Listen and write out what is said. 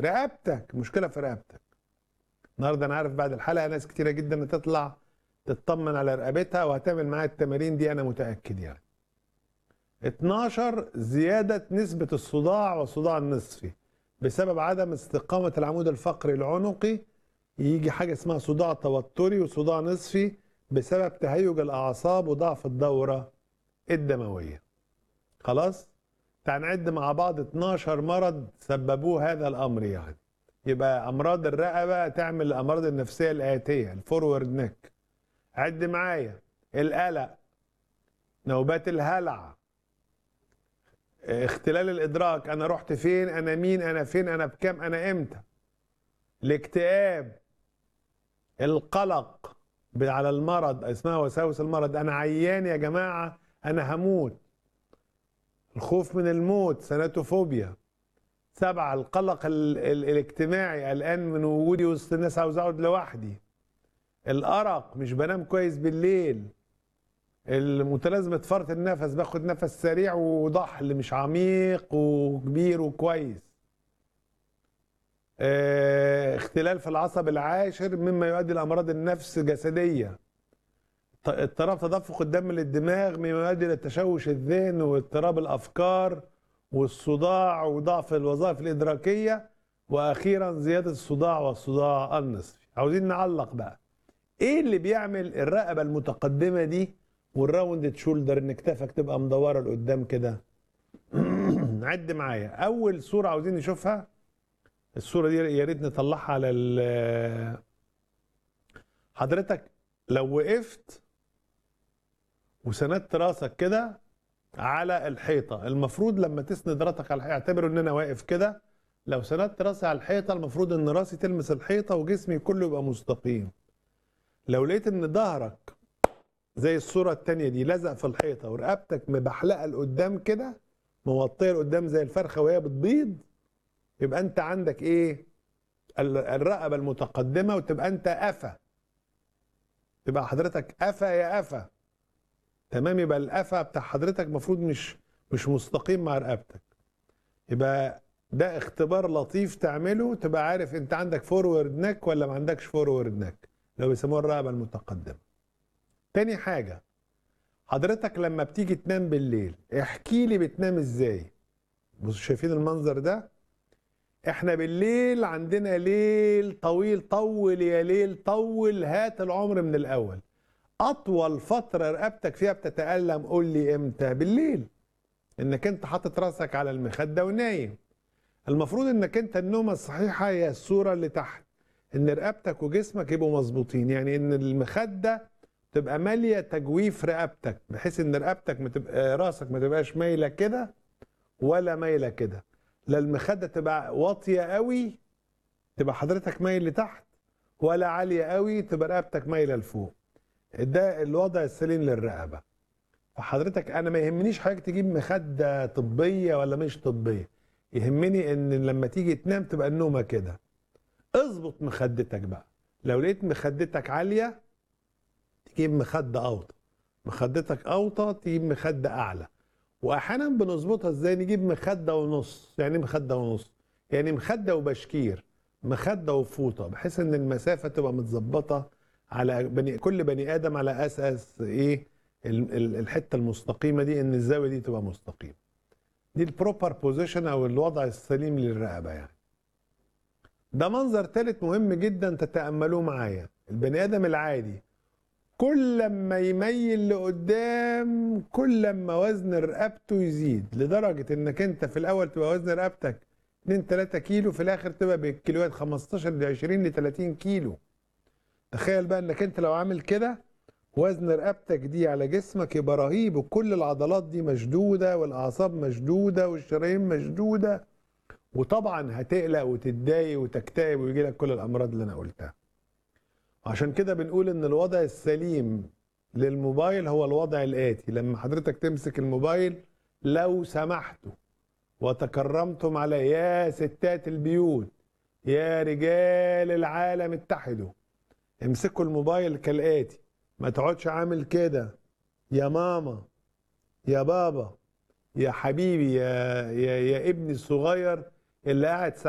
رقبتك مشكله في رقبتك النهارده انا عارف بعد الحلقه ناس كتيره جدا هتطلع تطمن على رقبتها وهتعمل معاها التمارين دي انا متاكد يعني 12 زياده نسبه الصداع والصداع النصفي بسبب عدم استقامه العمود الفقري العنقي يجي حاجه اسمها صداع توتري وصداع نصفي بسبب تهيج الاعصاب وضعف الدوره الدمويه خلاص تعال نعد مع بعض 12 مرض سببوه هذا الامر يعني يبقى امراض الرقبه تعمل الامراض النفسيه الاتيه الفورورد نيك عد معايا القلق نوبات الهلع اختلال الادراك انا رحت فين انا مين انا فين انا بكام انا امتى الاكتئاب القلق على المرض اسمها وساوس المرض انا عيان يا جماعه انا هموت الخوف من الموت سناتوفوبيا سبعة القلق ال ال الاجتماعي قلقان من وجودي وسط الناس عاوز اقعد لوحدي الارق مش بنام كويس بالليل المتلازمة فرط النفس باخد نفس سريع وضحل مش عميق وكبير وكويس اه اختلال في العصب العاشر مما يؤدي لامراض النفس جسديه اضطراب تدفق الدم للدماغ مما يؤدي الى تشوش الذهن واضطراب الافكار والصداع وضعف الوظائف الادراكيه واخيرا زياده الصداع والصداع النصفي عاوزين نعلق بقى ايه اللي بيعمل الرقبه المتقدمه دي والراوندد شولدر ان كتافك تبقى مدوره لقدام كده عد معايا اول صوره عاوزين نشوفها الصوره دي يا ريت نطلعها على حضرتك لو وقفت وسندت راسك كده على الحيطه المفروض لما تسند راسك على الحيطه اعتبروا ان انا واقف كده لو سندت راسي على الحيطه المفروض ان راسي تلمس الحيطه وجسمي كله يبقى مستقيم لو لقيت ان ظهرك زي الصوره الثانيه دي لزق في الحيطه ورقبتك مبحلقه لقدام كده موطيه لقدام زي الفرخه وهي بتبيض يبقى انت عندك ايه الرقبه المتقدمه وتبقى انت قفا تبقى حضرتك قفا يا قفا تمام يبقى القفا بتاع حضرتك المفروض مش مش مستقيم مع رقبتك يبقى ده اختبار لطيف تعمله تبقى عارف انت عندك فورورد نك ولا ما عندكش فورورد نك لو بيسموها الرقبه المتقدمه تاني حاجه حضرتك لما بتيجي تنام بالليل احكي لي بتنام ازاي بصوا شايفين المنظر ده احنا بالليل عندنا ليل طويل طول يا ليل طول هات العمر من الاول اطول فتره رقبتك فيها بتتالم قول لي امتى بالليل انك انت حاطط راسك على المخده ونايم المفروض انك انت النومه الصحيحه هي الصوره اللي تحت ان رقبتك وجسمك يبقوا مظبوطين يعني ان المخده تبقى ماليه تجويف رقبتك بحيث ان رقبتك ما تبقى راسك ما تبقاش مايله كده ولا مايله كده لا المخده تبقى واطيه قوي تبقى حضرتك مايل لتحت ولا عاليه قوي تبقى رقبتك مايله لفوق ده الوضع السليم للرقبه فحضرتك انا ما يهمنيش حضرتك تجيب مخده طبيه ولا مش طبيه يهمني ان لما تيجي تنام تبقى النومه كده اظبط مخدتك بقى لو لقيت مخدتك عاليه تجيب مخده اوطى مخدتك اوطى تجيب مخده اعلى واحيانا بنظبطها ازاي نجيب مخده ونص يعني مخده ونص يعني مخده وبشكير مخده وفوطه بحيث ان المسافه تبقى متظبطه على بني كل بني ادم على اساس ايه الحته المستقيمه دي ان الزاويه دي تبقى مستقيمه دي البروبر بوزيشن او الوضع السليم للرقبه يعني ده منظر ثالث مهم جدا تتاملوه معايا البني ادم العادي كل ما يميل لقدام كل ما وزن رقبته يزيد لدرجه انك انت في الاول تبقى وزن رقبتك 2 3 كيلو في الاخر تبقى بالكيلوات 15 ل 20 ل 30 كيلو تخيل بقى انك انت لو عامل كده وزن رقبتك دي على جسمك يبقى رهيب وكل العضلات دي مشدوده والاعصاب مشدوده والشرايين مشدوده وطبعا هتقلق وتتضايق وتكتئب ويجي لك كل الامراض اللي انا قلتها عشان كده بنقول ان الوضع السليم للموبايل هو الوضع الاتي لما حضرتك تمسك الموبايل لو سمحتوا وتكرمتم على يا ستات البيوت يا رجال العالم اتحدوا امسكوا الموبايل كالاتي ما تقعدش عامل كده يا ماما يا بابا يا حبيبي يا يا, يا ابني الصغير اللي قاعد